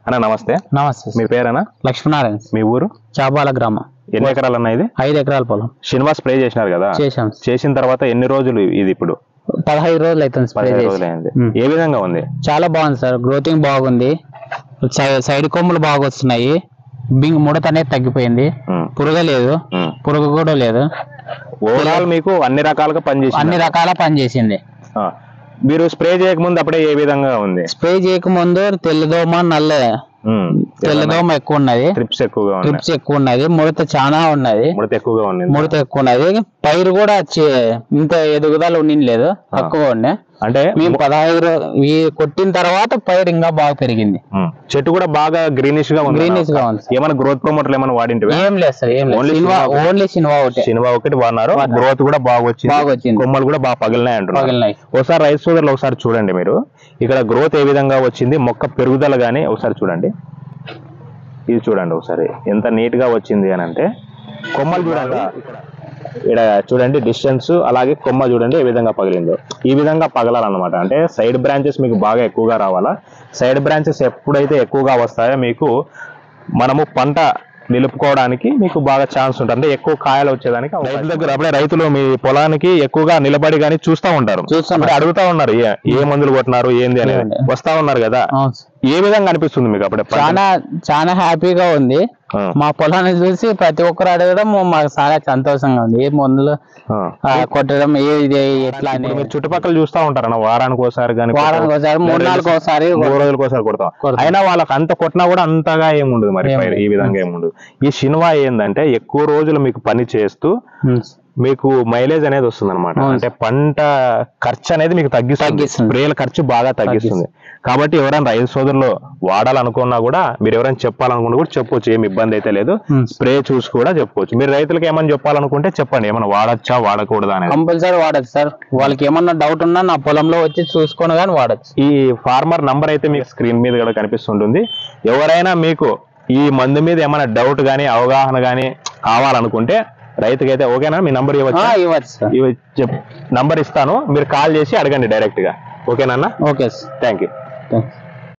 అన్న నమస్తే నమస్తే మీ పేరేనా లక్ష్మీనారాయణ మీ ఊరు చాబాల గ్రామం ఎన్ని ఎకరాలు అన్న ఇది ఐదు ఎకరాల పొలం శనివా స్ప్రే చేసినారు కదా చేశాం చేసిన తర్వాత ఎన్ని రోజులు ఇది ఇప్పుడు పదహైదు రోజులు అవుతుంది స్ప్రే పదిహేను చేసి రోజులు అయింది ఉమ్. ఏ విధంగా ఉంది చాలా బాగుంది సార్ గ్రోతింగ్ బాగుంది సై- సైడ్ కొమ్ములు బాగా వస్తున్నాయి బింగ్ ముడత అనేది తగ్గిపోయింది ఉమ్, పురుగ లేదు ఉమ్. పురుగు కూడా లేదు ఓవరాల్ మీకు అన్ని రకాలుగా పనిచేసింది అన్ని రకాల పని చేసింది ఆ. మీరు స్ప్రే చేయకముందు అప్పుడే ఏ విధంగా ఉంది స్ప్రే చేయకముందు తెల్లదోమ నల్ల తెల్లదోమ ఎక్కువ ఉన్నది ట్రిప్స్ ఎక్కువగా ఉంది ట్రిప్స్ ఎక్కువ ఉన్నది ముడత చాలా ఉన్నది ముడత ఎక్కువగా ఉంది ముడత ఎక్కువ ఉన్నది పైరు కూడా చే- ఇంత ఎదుగుదల ఉండింది తక్కువ ఉండే అంటే మేము పదహైదు రో- ఈ కొట్టిన తర్వాత పైరు ఇంకా బాగా పెరిగింది ఉమ్, చెట్టు కూడా బాగా గ్రీనిష్ గా ఉంది గ్రీనిష్ గా ఉంది ఏమైనా గ్రోత్ ప్రమోటర్లు ఏమైనా వాడింటివి ఏం లేదు సార్ ఏం లేదు Only cinema cinema only cinema ఒకటే సినిమా ఒకటి వాడినారు గ్రోత్ కూడా బాగా వచ్చింది బాగా వచ్చింది కొమ్మలు కూడా బాగా పగిలినాయి అంటున్నారు పగిలినాయి ఒకసారి రైతు సోదరులు ఒకసారి చూడండి మీరు ఇక్కడ గ్రోత్ ఏ విధంగా వచ్చింది మొక్క పెరుగుదల గానీ ఒకసారి చూడండి ఇది చూడండి ఒకసారి ఎంత నీట్ గా వచ్చింది అని అంటే కొమ్మలు చూడండి ఇక్కడ చూడండి డిస్టెన్స్ అలాగే కొమ్మ చూడండి ఏ విధంగా పగిలిందో ఈ విధంగా పగలాలన్నమాట అంటే సైడ్ బ్రాంచెస్ మీకు బాగా ఎక్కువగా రావాలా సైడ్ బ్రాంచెస్ ఎప్పుడైతే ఎక్కువగా వస్తాయో మీకు మనము పంట నిలుపుకోవడానికి మీకు బాగా ఛాన్స్ ఉంటుంది అంటే ఎక్కువ కాయలు వచ్చేదానికి రైతుల దగ్గర అప్పుడే రైతులు మీ పొలానికి ఎక్కువగా నిలబడి కానీ చూస్తా ఉంటారు చూస్తున్నారు. అప్పుడే అడుగుతా ఉన్నారు ఏ- ఏ మందులు కొట్టినారు ఏంది అనేది ఏమండి? వస్తా ఉన్నారు కదా అవును సార్. ఏ విధంగా అనిపిస్తుంది మీకు అప్పుడే పంట? చాలా చాలా హ్యాపీగా ఉంది ఆ, మా పొలాన్ని చూసి ప్రతి ఒక్కరు అడగడం మాకు చాలా సంతోషంగా ఉంది ఏ మందులు ఆ. ఆ, కొట్టడం ఏ ఇది ఎట్లా అని ఇప్పుడు మీరు చుట్టుపక్కల చూస్తా ఉంటారన్న వారానికి ఒకసారి కానీ వారానికి ఒకసారి మూడు నాలుగు ఒకసారి మూడు రోజులకు ఒకసారి కొడతాం కొడతాం. అయినా వాళ్ళకి అంత కొట్టినా కూడా అంతగా ఏముండదు మరి ఏం పైరు ఈ విధంగా ఏముండదు ఈ షిన్వా ఏంటంటే ఎక్కువ రోజులు మీకు పని చేస్తూ ఉమ్. మీకు మైలేజ్ అనేది వస్తుంది అనమాట అవును. అంటే పంట ఖర్చు అనేది మీకు తగ్గిస్తుంది తగ్గిస్తుంది. స్ప్రేల ఖర్చు బాగా తగ్గిస్తుంది కాబట్టి ఎవరైనా రైతు సోదరులు వాడాలనుకున్నా కూడా మీరు ఎవరైనా చెప్పాలనుకున్నా కూడా చెప్పొచ్చు ఏమి ఇబ్బంది అయితే లేదు ఉమ్. స్ప్రే చూసి కూడా చెప్పుకోవచ్చు మీరు రైతులకు ఏమైనా చెప్పాలనుకుంటే చెప్పండి ఏమైనా వాడచ్చా వాడకూడదా అనేది కంపల్సరీ వాడచ్చు సార్ వాళ్ళకి ఏమన్నా డౌట్ ఉన్నా నా పొలంలో వచ్చి చూసుకొని కానీ వాడచ్చు ఈ ఫార్మర్ నంబర్ అయితే మీకు స్క్రీన్ మీద కూడా కనిపిస్తుంటుంది ఎవరైనా మీకు ఈ మందు మీద ఏమైనా డౌట్ గానీ అవగాహన గానీ కావాలనుకుంటే రైతుకైతే ఓకేనా మీ నంబర్ ఇవ్వచ్చు ఇవ్వచ్చు సార్ ఇవి చెప్ నంబర్ ఇస్తాను మీరు కాల్ చేసి అడగండి డైరెక్ట్ గా ఓకేనా okay sir thank you thanks